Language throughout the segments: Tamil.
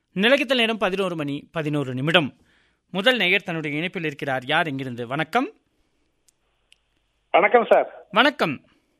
நிலக்கத்தில் நேரம் பதினோரு மணி பதினோரு நிமிடம் முதல் நேயர் தன்னுடைய இணைப்பில் இருக்கிறார் யார் எங்கிருந்து வணக்கம் வணக்கம் சார் வணக்கம்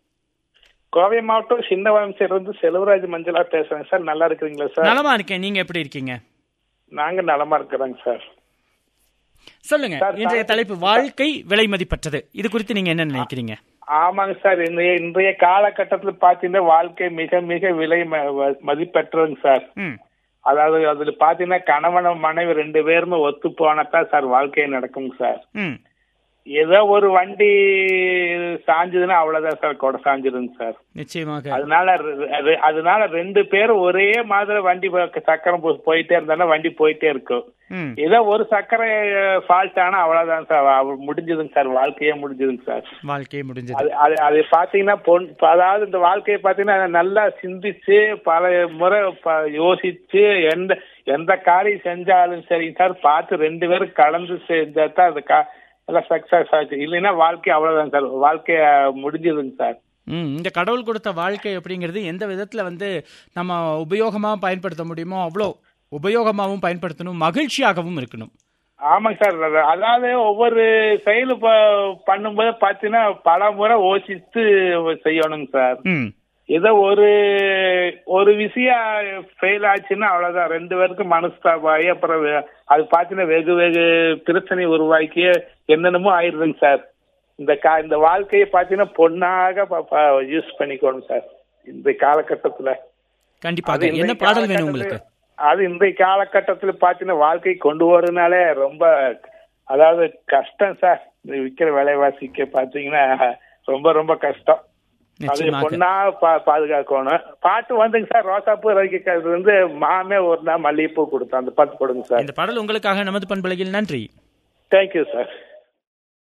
கோவை மாவட்டம் சின்னவம்சிலிருந்து செல்வராஜ் மஞ்சளா பேசுறேன் சார் நல்லா இருக்கிறீங்களா சார் நலமா இருக்கேன் நீங்க எப்படி இருக்கீங்க நாங்க நலமா இருக்கிறோங்க சார் சொல்லுங்க சார், இன்றைய சார். தலைப்பு வாழ்க்கை விலை மதிப்பற்றது இது குறித்து நீங்க என்ன நினைக்கிறீங்க ஆமாங்க சார் இன்றைய இன்றைய காலகட்டத்தில் பாத்தீங்கன்னா வாழ்க்கை மிக மிக விலை ம- ம- மதிப்பெற்றதுங்க சார் ம் அதாவது அதுல பாத்தீங்கன்னா கணவன் மனைவி ரெண்டு பேருமே ஒத்து போனதான் சார் வாழ்க்கை நடக்குங்க சார் ம் ஏதோ ஒரு வண்டி சாஞ்சதுன்னா அவ்வளவுதான் சார் கொடை சாஞ்சிருங்க சார் நிச்சயமாக அதனால ரெ- ரெ- அதனால ரெண்டு பேரும் ஒரே மாதிரி வண்டி ப- சக்கரம் போ- போயிட்டே இருந்தாலும் வண்டி போயிட்டே இருக்கும் ம் ஏதோ ஒரு சக்கரை ஃபால்ட் ஆனா அவ்வளவுதான் சார் அவ- முடிஞ்சதுங்க சார் வாழ்க்கையே முடிஞ்சதுங்க சார் வாழ்க்கையே முடிஞ்சது அது அது அது பாத்தீங்கன்னா பொன் அதாவது இந்த வாழ்க்கையை பாத்தீங்கன்னா நல்லா சிந்திச்சு பல முறை ப- யோசிச்சு எந்த எந்த காரியம் செஞ்சாலும் சரிங்க சார் பார்த்து ரெண்டு பேரும் கலந்து செஞ்சா தான் அது கா- எல்லாம் சக்சஸ் ஆச்சு இல்லைன்னா வாழ்க்கை அவ்வளவுதான் சார் வாழ்க்கைய முடிஞ்சதுங்க சார் ம் இந்த கடவுள் கொடுத்த வாழ்க்கை அப்படிங்கிறது எந்த விதத்துல வந்து நம்ம உபயோகமா பயன்படுத்த முடியுமோ அவ்வளோ உபயோகமாகவும் பயன்படுத்தணும் மகிழ்ச்சியாகவும் இருக்கணும் ஆமாங்க சார் அது- அதாவது ஒவ்வொரு செயல் ப- பண்ணும்போது பாத்தீங்கன்னா பல முறை யோசித்து செய்யணுங்க சார் ம் ஏதோ ஒரு ஒரு விஷயம் ஃபெயில் ஆச்சுன்னா அவ்வளவுதான் ரெண்டு பேருக்கும் மனஸ்தாபாயி அப்புறம் வே- அது பாத்தீங்கன்னா வெகு வெகு பிரச்சனை உருவாக்கி என்னென்னமோ ஆயிருதுங்க சார் இந்த கா இந்த வாழ்க்கையை பாத்தீங்கன்னா பொண்ணாக யூஸ் பண்ணிக்கணும் சார் இந்த காலகட்டத்துல கண்டிப்பாக அது என்ன இன்றைய பாடல் வேணும் காலகட்டத்துல- உங்களுக்கு அது இன்றைய காலகட்டத்துல பாத்தீங்கன்னா வாழ்க்கை கொண்டு வரதுனாலே ரொம்ப அதாவது கஷ்டம் சார் இந்த விக்கிற விலைவாசிக்கு பாத்தீங்கன்னா ரொம்ப ரொம்ப கஷ்டம் அது நிச்சயமாக பொண்ணா பா- பாதுகாக்கணும் பாட்டு வந்துங்க சார் ரோசாப்பூ ரவிக்கிறது வந்து மாமே ஒரு நாள் மல்லிகைப்பூ கொடுத்தோம் அந்த பாட்டு போடுங்க சார் இந்த பாடல் உங்களுக்காக நமது பண்பலையில் நன்றி தேங்க்யூ சார்